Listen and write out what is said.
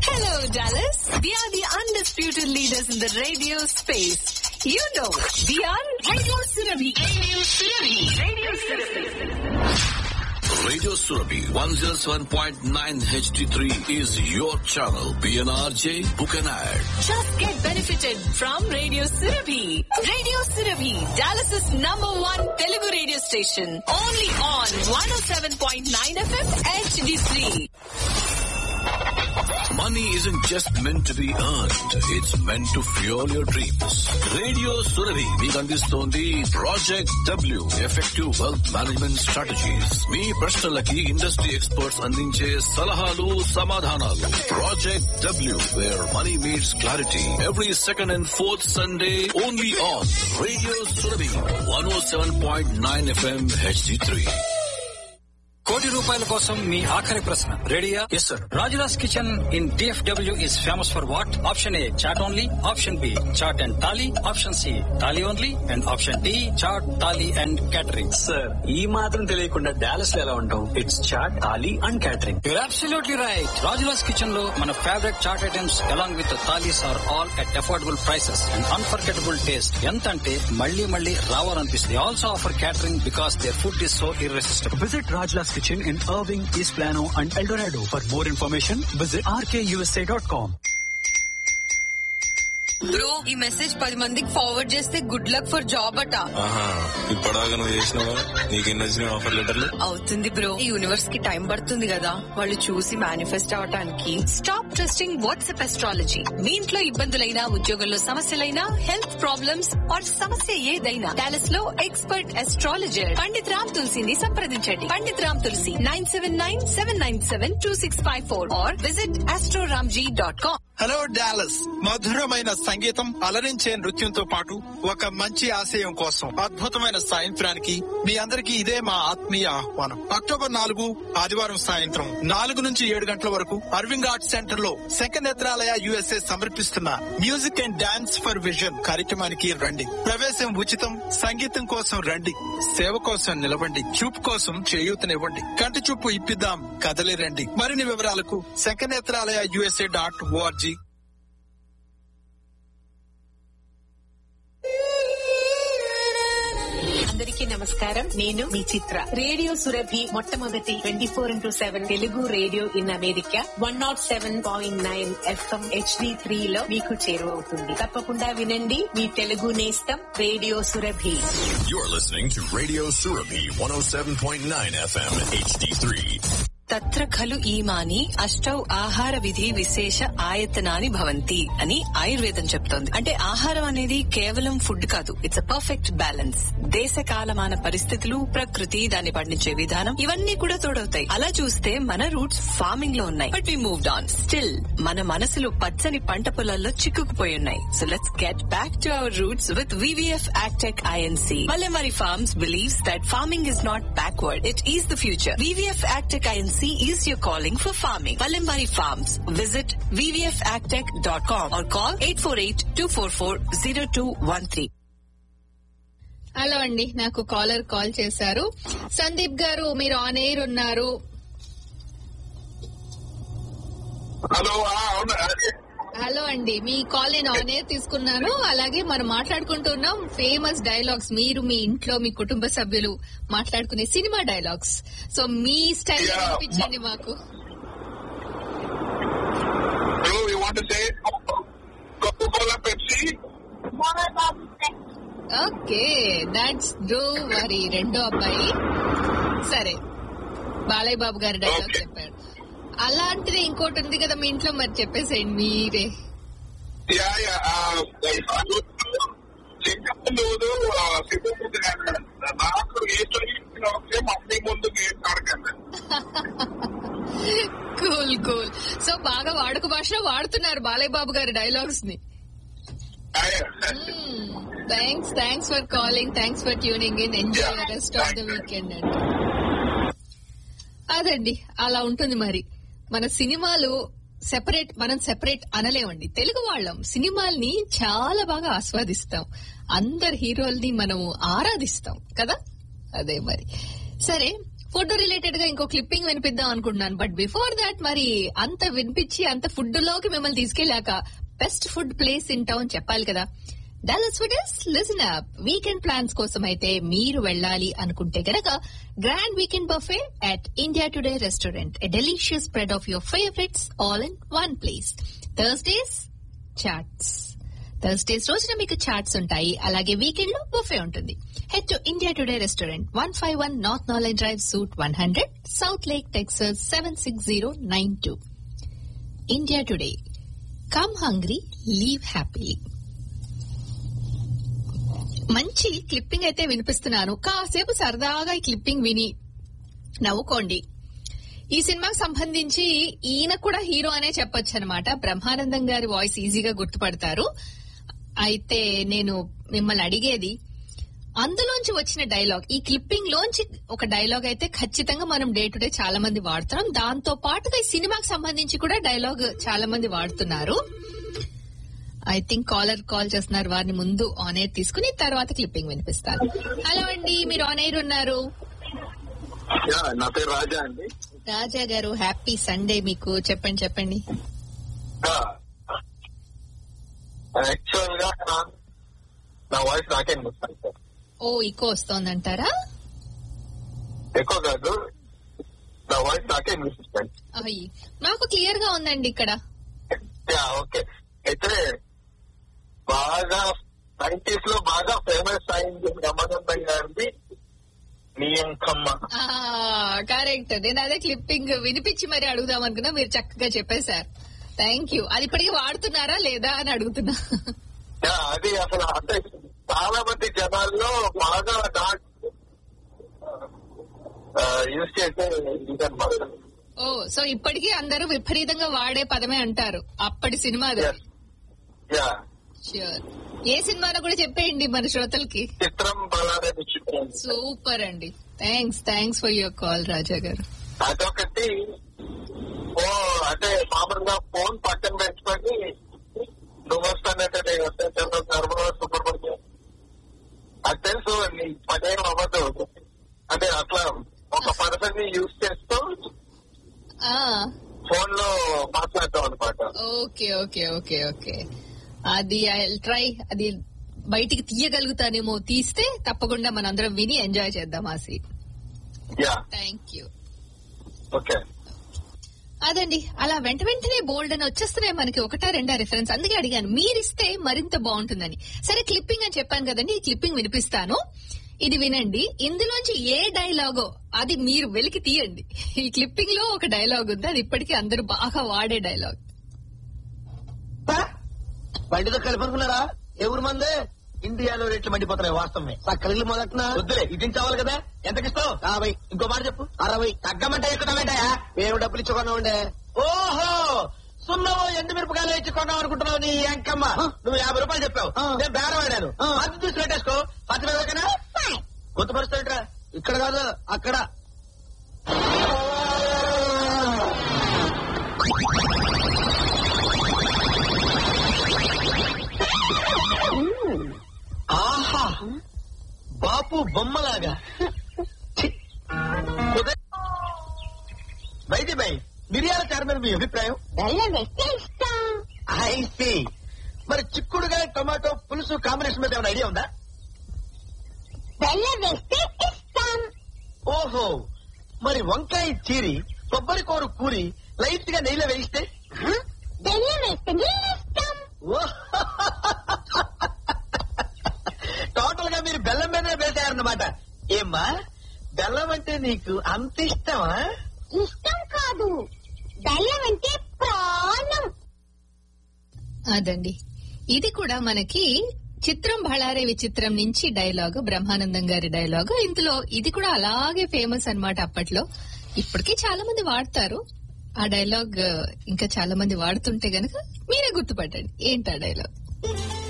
Hello, Dallas. We are the undisputed leaders in the radio space. You know, we are Radio Surabhi. Radio Surabhi. Radio Surabhi. Radio Surabhi 107.9 HD3 is your channel. PNRJ, book an ad. Just get benefited from Radio Surabhi. Radio Surabhi, Dallas's number one Telugu radio station. Only on 107.9 FM HD3. Money isn't just meant to be earned. It's meant to fuel your dreams. Radio Surabhi మీకు అందిస్తోంది project W effective wealth management strategies మీ ప్రశ్నలకి industry experts అందించే సలహాలు సమాధానాలు project W where money meets clarity every second and fourth Sunday only on radio Surabhi one O seven point nine FM HD three కోటి రూపాయల కోసం మీ ఆఖరి ప్రశ్న రెడీయా yes sir Rajula's kitchen in DFW is famous for what option A chaat only option B chaat and thali option C thali only and option D chaat thali and catering sir ఈ మాత్రం తెలియకుండా డాలస్ లో ఎలా ఉంటాం it's chaat thali and catering you're absolutely right Rajula's kitchen లో మన favourite chaat items along with thalis are all at affordable prices and unforgettable taste ఎంత అంటే మళ్ళీ మళ్ళీ రావాలనిపిస్తుంది also offer catering because their food is so irresistible Visit Rajla's Kitchen in Irving, East Plano, and El Dorado. For more information, visit rkusa.com. Bro ఈ message పది మందికి forward చేస్తే good luck for job అట ఆహా ఇప్పటిదాకా నువ్వు చేసినావా నీకెన్ని వచ్చినాయి ఆఫర్ లెటర్లు అవుతుంది బ్రో ఈ యూనివర్స్ కి టైం పడుతుంది కదా వాళ్ళు చూసి మేనిఫెస్ట్ అవటానికి స్టాప్ ట్రస్టింగ్ వాట్సాప్ ఎస్ట్రాలజీ మీ ఇంట్లో ఇబ్బందులైనా ఉద్యోగంలో సమస్యలైనా హెల్త్ ప్రాబ్లమ్స్ ఆర్ సమస్య ఏదైనా డాలస్ లో ఎక్స్పర్ట్ ఎస్ట్రాలజర్ పండిత్ రామ్ తులసిని సంప్రదించండి Pandit Ram Tulasi nine seven nine seven nine seven two six five four or visit astroramji dot com hello Dallas మధురమైన సంగీతం అలరించే నృత్యంతో పాటు ఒక మంచి ఆశయం కోసం అద్భుతమైన సాయంత్రానికి మీ అందరికీ ఇదే మా ఆత్మీయ ఆహ్వానం అక్టోబర్ నాలుగు ఆదివారం సాయంత్రం నాలుగు నుంచి ఏడు గంటల వరకు అరవింగ్ ఆర్ట్స్ సెంటర్ లో శంకనేత్రాలయ యుఎస్ఏ సమర్పిస్తున్న music and dance for vision కార్యక్రమానికి రండి ప్రవేశం ఉచితం సంగీతం కోసం రండి సేవ కోసం నిలవండి చూపు కోసం చేయూతనివ్వండి కంటి చూపు ఇప్పిద్దాం కదలి రండి మరిన్ని వివరాలకు శంకనేత్రాలయ యుఎస్ఏ డాట్ ఓఆర్జీ అందరికీ నమస్కారం నేను మీ చిత్ర రేడియో సురభి మొట్టమొదటి twenty four into seven Telugu radio in America one nought seven point nine FM HD three లో మీకు చేరువవుతుంది తప్పకుండా వినండి మీ తెలుగు నేస్తం radio Surabhi You're listening to Radio Surabhi 107.9 FM HD3. తత్ర ఖలు ఈమాని అష్టౌ ఆహార విధి విశేష ఆయతనాని భవంతి అని ఆయుర్వేదం చెప్తోంది అంటే ఆహారం అనేది కేవలం ఫుడ్ కాదు ఇట్స్ అ పర్ఫెక్ట్ బ్యాలెన్స్ దేశ కాలమాన పరిస్థితులు ప్రకృతి దాన్ని పండించే విధానం ఇవన్నీ కూడా తోడవుతాయి అలా చూస్తే మన రూట్స్ ఫార్మింగ్ లో ఉన్నాయి but we moved on still మన మనసులు పచ్చని పంట పొలాల్లో చిక్కుకుపోయి ఉన్నాయి so let's get back to our roots with VVF agtech INC Palamari Farms believes that farming is not backward. It is the future. VVF Agtech INC is your calling for farming. Palamari Farms. Visit vvfagtech.com or call 848-244-0213. Hello అండి నాకు caller call చేశారు సందీప్ గారు మీరు on air ఉన్నారు hello అవునా hello అండి మీ call నేను on air తీసుకున్నాను అలాగే మనం మాట్లాడుకుంటున్నాం ఫేమస్ డైలాగ్స్ మీరు మీ ఇంట్లో మీ కుటుంబ సభ్యులు మాట్లాడుకునే సినిమా డైలాగ్స్ సో మీ స్టైల్ Yeah. అనిపించండి మాకు you want say Coca Cola Pepsi okay that's true మరి రెండో అబ్బాయి సరే బాలయ్య బాబు గారి డైలాగ్ Okay. చెప్పాడు అలాంటిది ఇంకోటి ఉంది కదా మీ ఇంట్లో మరి చెప్పేసేయండి మీరే యా యా చిన్నప్పుడు నాకు ఏ చదివిన వస్తే మమ్మీ ముందు గేమ్ ఆడకండి కూల్ కూల్ సో బాగా వాడుక భాషలో వాడుతున్నారు బాలయ్య బాబు గారి డైలాగ్స్ ని thanks thanks for calling thanks for tuning in enjoy the rest of the weekend అండి అదండి అలా ఉంటుంది మరి మన సినిమాలు సెపరేట్ మనం సెపరేట్ అనలేమండి తెలుగు వాళ్ళం సినిమాల్ని చాలా బాగా ఆస్వాదిస్తాం అందరు హీరోల్ని మనము ఆరాధిస్తాం కదా అదే మరి సరే ఫుడ్ రిలేటెడ్ గా ఇంకో క్లిప్పింగ్ వినిపిద్దాం అనుకుంటున్నాను బట్ బిఫోర్ దాట్ మరి అంత వినిపించి అంత ఫుడ్ లోకి మిమ్మల్ని తీసుకెళ్ళాక best food place in town చెప్పాలి కదా Dallas fooders listen up weekend plans కోసం అయితే మీరు వెళ్ళాలి అనుకుంటే గనక grand weekend buffet at India today restaurant a delicious spread of your favourites all in one place Thursdays chaats Thursdays రోజున మీకు చాట్స్ ఉంటాయి అలాగే వీకెండ్ లో బుఫే ఉంటుంది head to India today restaurant one five one north Nolen drive suite one hundred south lake Texas seven six zero nine two India today come hungry leave happily మంచి clipping అయితే వినిపిస్తున్నాను కాసేపు సరదాగా ఈ clipping విని నవ్వుకోండి ఈ సినిమాకి సంబంధించి ఈయన కూడా హీరో అనే చెప్పొచ్చు అనమాట బ్రహ్మానందం గారి వాయిస్ ఈజీగా గుర్తుపడతారు అయితే నేను మిమ్మల్ని అడిగేది అందులోంచి వచ్చిన డైలాగ్ ఈ క్లిప్పింగ్ లోంచి ఒక డైలాగ్ అయితే ఖచ్చితంగా మనం డే టు డే చాలా మంది వాడుతున్నాం దాంతో పాటుగా ఈ సినిమాకి సంబంధించి కూడా డైలాగ్ చాలా మంది వాడుతున్నారు ఐ థింక్ కాలర్ కాల్ చేస్తున్నారు వారిని ముందు ఆన్ ఎయిర్ తీసుకుని తర్వాత క్లిప్పింగ్ వినిపిస్తాను హలో అండి మీరు ఆన్ ఎయిర్ ఉన్నారు యా, నా పేరు రాజా అండి రాజా గారు హ్యాపీ సండే మీకు చెప్పండి చెప్పండి యాక్చువల్ గా నా- నా వాయిస్ నాకే అనిపిస్తాను సార్ ఓ ఇకో వస్తోందంటారా ఎక్కువ కాదు నా వాయిస్ నాకే అనిపిస్తుంది అయ్యి నాకు క్లియర్ గా ఉందండి ఇక్కడ యా ఓకే అయితే బాగా నైన్టీస్ లో బాగా ఫేమస్ అయింది బ్రహ్మానందం గారిది నీ అంకమ్మ కరెక్ట్ నేను అదే క్లిప్పింగ్ వినిపించి మరి అడుగుదాం అనుకున్నా మీరు చక్కగా చెప్పేశారు థ్యాంక్ యూ అది ఇప్పటికీ వాడుతున్నారా లేదా అని అడుగుతున్నా యా, అది అసలు అంటే చాలా మంది జనాల్లో బాగా డాట్ యూజ్ చేసే ఇదన్నమాట ఓ సో ఇప్పటికీ అందరూ విపరీతంగా వాడే పదమే అంటారు అప్పటి సినిమా అది యా Sure. ఏ సినిమానో కూడా చెప్పేయండి మన శ్రోతలకి చిత్రం బలాలని చిత్రం సూపర్ అండి thanks thanks for your call Raja garu అదొకటి ఓ అంటే మామూలుగా ఫోన్ పక్కన పెట్టుకొని నువ్వు వస్తానంటే నేను వస్తాను ధర్మవరం సుబ్రహ్మణ్యం అది తెలుసు నీ పదేం అవ్వదు అంటే అట్లా ఒక పర్సన్ ని యూజ్ చేస్తూ ఆ ఫోన్ లో మాట్లాడతాం అనమాట ఓకే ఓకే ఓకే ఓకే అది ఐ ట్రై అది బయటికి తీయగలుగుతానేమో తీస్తే తప్పకుండా మనందరం విని ఎంజాయ్ చేద్దాం ఆ scene yeah thank you okay అదండి అలా వెంట వెంటనే బోల్డ్ అని వచ్చేస్తున్నాయి మనకి ఒకటా రెండా రిఫరెన్స్ అందుకే అడిగాను మీరిస్తే మరింత బాగుంటుందని సరే క్లిప్పింగ్ అని చెప్పాను కదండి ఈ క్లిప్పింగ్ వినిపిస్తాను ఇది వినండి ఇందులోంచి ఏ డైలాగో అది మీరు వెలికి తీయండి ఈ క్లిప్పింగ్ లో ఒక డైలాగ్ ఉంది అది ఇప్పటికీ అందరూ బాగా వాడే డైలాగ్ బండితో కలిపనుకున్నారా ఎవరు మందే ఇండియాలో రేట్లు మండిపోతున్నాయి వాస్తవమే సక్కలిల్లు మొదటిన వద్దులే ఇది కావాలి కదా ఎంతకిస్తావు యాభై ఇంకో మాట చెప్పు అరవై తగ్గమంటే ఎక్కుతామంటాయా మేము డబ్బులు ఇచ్చుకున్నావు ఉండే ఓహో సున్నవో ఎండు మిరపకాయలు ఇచ్చుకున్నావు అనుకుంటున్నావు నీ ఎంకమ్మ నువ్వు యాభై రూపాయలు చెప్పావు నేను బేరం ఆడాను అది చూసి పెట్టేసుకో పచ్చి మిరపకాయనా గుర్తుపరుస్తాంట్రా ఇక్కడ కాదు అక్కడ ఆహా బాపు బొమ్మలాగా బయటి బై మిరియాల చారు మీద మీ అభిప్రాయం ఐ సీ మరి చిక్కుడుగా టొమాటో పులుసు కాంబినేషన్ మీద ఏమైనా ఐడియా ఉందా ఓహో మరి వంకాయ చీరి కొబ్బరి కూర కూరి లైట్ గా నెయ్యిలో వేయిస్తే టోటల్ గా మీరు బెల్లం మీదనే వేసారన్నమాట ఏమ్మా బెల్లం అంటే నీకు అంత ఇష్టమా ఇష్టం కాదు బెల్లం అంటే ప్రాణం అదండి ఇది కూడా మనకి చిత్రం బళారే విచిత్రం నుంచి డైలాగ్ బ్రహ్మానందం గారి డైలాగ్ ఇందులో ఇది కూడా అలాగే ఫేమస్ అన్నమాట అప్పట్లో ఇప్పటికీ చాలా మంది వాడతారు ఆ డైలాగ్ ఇంకా చాలా మంది వాడుతుంటే గనక మీరే గుర్తుపట్టండి ఏంటి ఆ డైలాగ్